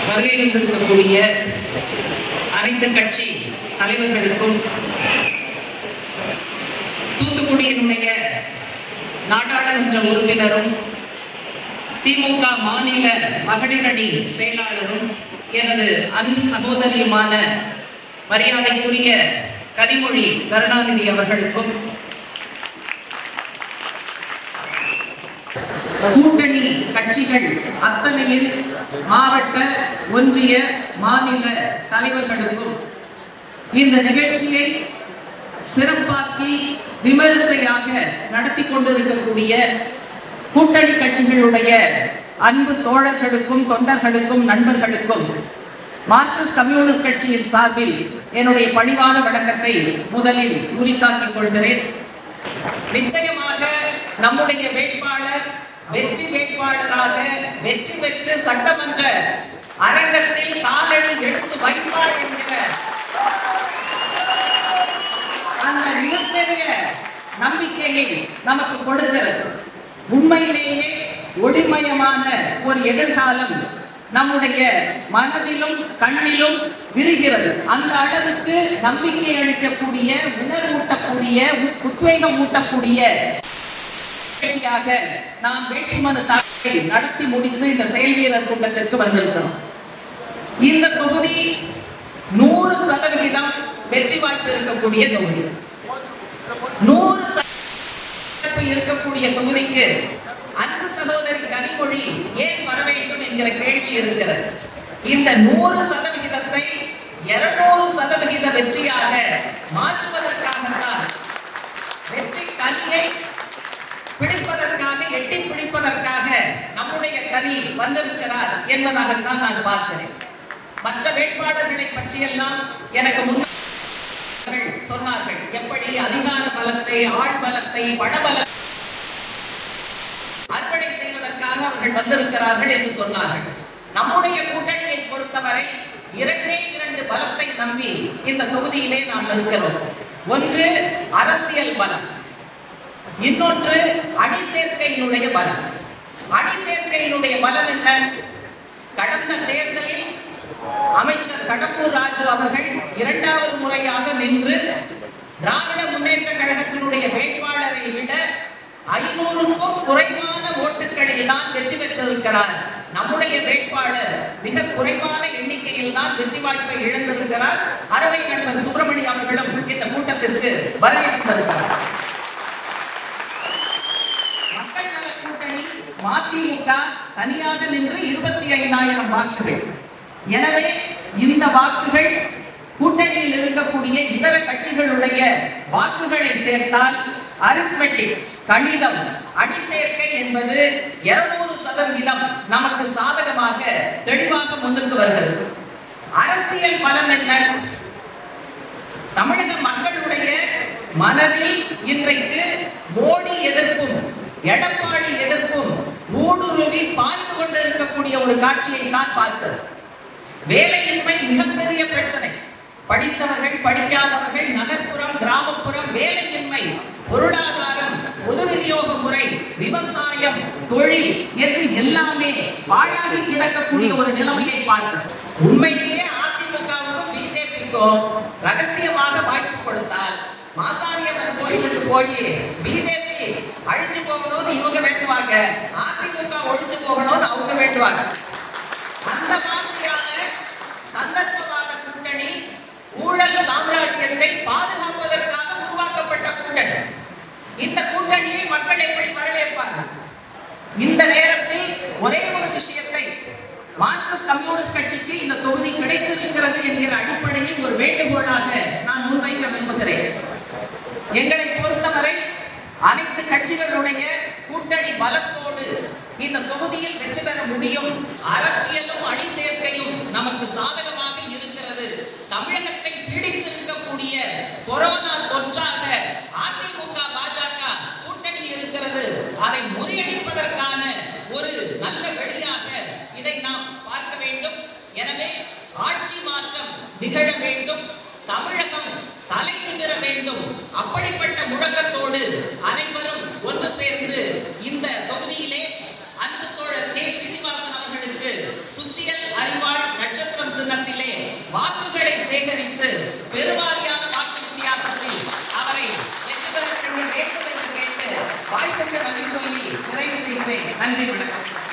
வருகை தந்திருக்கக்கூடிய அனைத்து கட்சி தலைவர்களுக்கும் தூத்துக்குடியினுடைய நாடாளுமன்ற உறுப்பினரும் திமுக மாநில மகளிரணி செயலாளரும் எனது அன்பு சகோதரியுமான மரியாதைக்குரிய கனிமொழி கருணாநிதி அவர்களுக்கும் கூட்டணி கட்சிகள் அத்தனையில் மாவட்ட ஒன்றிய மாநில தலைவர்களுக்கும் இந்த நிகழ்ச்சியை சிறப்பாக்கி விமரிசையாக நடத்தி கொண்டிருக்கக்கூடிய கூட்டணி கட்சிகளுடைய அன்பு தோழர்களுக்கும் தொண்டர்களுக்கும் நண்பர்களுக்கும் மார்க்சிஸ்ட் கம்யூனிஸ்ட் கட்சியின் சார்பில் என்னுடைய பணிவான வணக்கத்தை முதலில் உரித்தாக்கிக் கொள்கிறேன் நிச்சயமாக நம்முடைய வேட்பாளர் வெற்றி வேட்பாளராக வெற்றி பெற்று சட்டமன்ற அரங்கத்தில் காலடி எடுத்து வைப்பார் என்கிற அந்த மிகப்பெரிய நம்பிக்கையை நமக்கு கொடுக்கிறது உண்மையிலேயே ஒளிமயமான ஒரு எதிர்காலம் நம்முடைய மனதிலும் கண்ணிலும் விரிகிறது அந்த அளவுக்கு நம்பிக்கை அளிக்கக்கூடிய உணர்வூட்டக்கூடிய உத்- உத்வேகம் ஊட்டக்கூடிய நிகழ்ச்சியாக நாம் வேட்புமனு தாக்கலை நடத்தி முடித்து இந்த செயல் வீரர் கூட்டத்திற்கு வந்திருக்கிறோம் இந்த தொகுதி நூறு சதவிகிதம் வெற்றி வாய்ப்பு இருக்கக்கூடிய தொகுதி நூறு சதவீதம் இருக்கக்கூடிய தொகுதிக்கு அன்பு சகோதரி கனிமொழி ஏன் வர வேண்டும் என்கிற கேள்வி இருக்கிறது இந்த நூறு சதவிகிதத்தை இருநூறு சதவிகித வெற்றியாக மாற்றுவதற்காகத்தான் வெற்றி கனியை பிடிப்பதற்காக எட்டி பிடிப்பதற்காக நம்முடைய கனி வந்திருக்கிறார் என்பதாகத்தான் நான் பார்க்கிறேன் மற்ற வேட்பாளர்களை பற்றியெல்லாம் எனக்கு முன்னால் சொன்னார்கள் எப்படி அதிகார பலத்தை ஆள் பலத்தை வடபல அர்ப்பணை செய்வதற்காக அவர்கள் வந்திருக்கிறார்கள் என்று சொன்னார்கள் நம்முடைய கூட்டணியை பொறுத்தவரை இரண்டே இரண்டு பலத்தை நம்பி இந்த தொகுதியிலே நாம் இருக்கிறோம் ஒன்று அரசியல் பலம் இன்னொன்று அணி சேர்க்கையினுடைய பலம் அணி சேர்க்கையினுடைய பலம் என்ன கடந்த தேர்தலில் அமைச்சர் கடம்பூர் ராஜு அவர்கள் இரண்டாவது முறையாக நின்று திராவிட முன்னேற்ற கழகத்தினுடைய வேட்பாளரை விட ஐநூறுக்கும் குறைவான ஓட்டுகளில் தான் வெற்றி பெற்றிருக்கிறார் நம்முடைய வேட்பாளர் மிக குறைவான எண்ணிக்கையில் தான் வெற்றி வாய்ப்பை இழந்திருக்கிறார் அறவை நண்பர் சுப்பிரமணிய அவர்களும் இந்த கூட்டத்திற்கு வரவேற்றிருக்கிறார் மக்கள் நல கூட்டணி மதிமுக தனியாக நின்று இருபத்தி ஐந்தாயிரம் வாக்குகள் எனவே இந்த வாக்குகள் கூட்டணியில் இருக்கக்கூடிய இதர கட்சிகளுடைய வாக்குகளை சேர்த்தால் அரித்மெட்டிக்ஸ் கணிதம் அணி சேர்க்கை என்பது இருநூறு சதவிகிதம் நமக்கு சாதகமாக தெளிவாக முன்னுக்கு வருகிறது அரசியல் பலம் என்ன தமிழக மக்களுடைய மனதில் இன்றைக்கு மோடி எதிர்ப்பும் எடப்பாடி எதிர்ப்பும் ஊடுருவி பாய்ந்து கொண்டு இருக்கக்கூடிய ஒரு காட்சியை தான் பார்க்கிறோம் வேலையின்மை மிகப்பெரிய பிரச்சனை படித்தவர்கள் படிக்காதவர்கள் நகர்ப்புறம் கிராமப்புறம் வேலையின்மை பொருளாதாரம் பொது விநியோக முறை விவசாயம் தொழில் என்று எல்லாமே வாழாகி கிடக்கக்கூடிய ஒரு நிலைமையை பார்க்கிறோம் உண்மையிலேயே அதிமுகவுக்கும் பிஜேபிக்கும் ரகசியமாக வாய்ப்பு கொடுத்தால் மாசாணியம்மன் கோயிலுக்கு போய் பிஜேபி அழிஞ்சு போகணும்னு இவங்க வேண்டுவாங்க அதிமுக ஒழிஞ்சு போகணும்னு அவங்க வேண்டுவாங்க அந்த மாதிரியான சந்தர்ப்பவாத கூட்டணி ஊழல் சாம்ராஜ்யத்தை பாதுகாப்பதற்காக உருவாக்கப்பட்ட கூட்டணி இந்த கூட்டணியை மக்கள் எப்படி வரவேற்பார்கள் இந்த நேரத்தில் ஒரே ஒரு விஷயத்தை மார்க்சிஸ்ட் கம்யூனிஸ்ட் கட்சிக்கு இந்த தொகுதி கிடைத்திருக்கிறது என்கிற அடிப்படையில் ஒரு வேண்டுகோளாக நான் முன்வைக்க விரும்புகிறேன் எங்களை பொறுத்தவரை அனைத்து கட்சிகளுடைய கூட்டணி பலத்தோடு இந்த தொகுதியில் வெற்றி பெற முடியும் அரசியலும் அணி சேர்க்கையும் நமக்கு சாதகமாக இருக்கிறது தமிழகத்தை பீடித்திருக்கக்கூடிய கொரோனா தொற்றாக அதிமுக பாஜக கூட்டணி இருக்கிறது அதை முறியடிப்பதற்கான ஒரு நல்ல வழியாக இதை நாம் பார்க்க வேண்டும் எனவே ஆட்சி மாற்றம் நிகழ வேண்டும் தமிழகம் தலை நிமிர வேண்டும் அப்படிப்பட்ட முழக்கத்தோடு அனைவரும் ஒன்று சேர்ந்து இந்த தொகுதியிலே அன்பு தோழர் கே சீனிவாசன் அவர்களுக்கு சுத்தியல் அறிவாள் வாக்குகளை சேகரித்து பெருவாரியான வாக்கு வித்தியாசத்தில் அவரை வெற்றி பெற செய்ய வேண்டும் என்று கேட்டு வாய்ப்புக்கு நன்றி சொல்லி நிறைவு செய்கிறேன் நன்றி வணக்கம்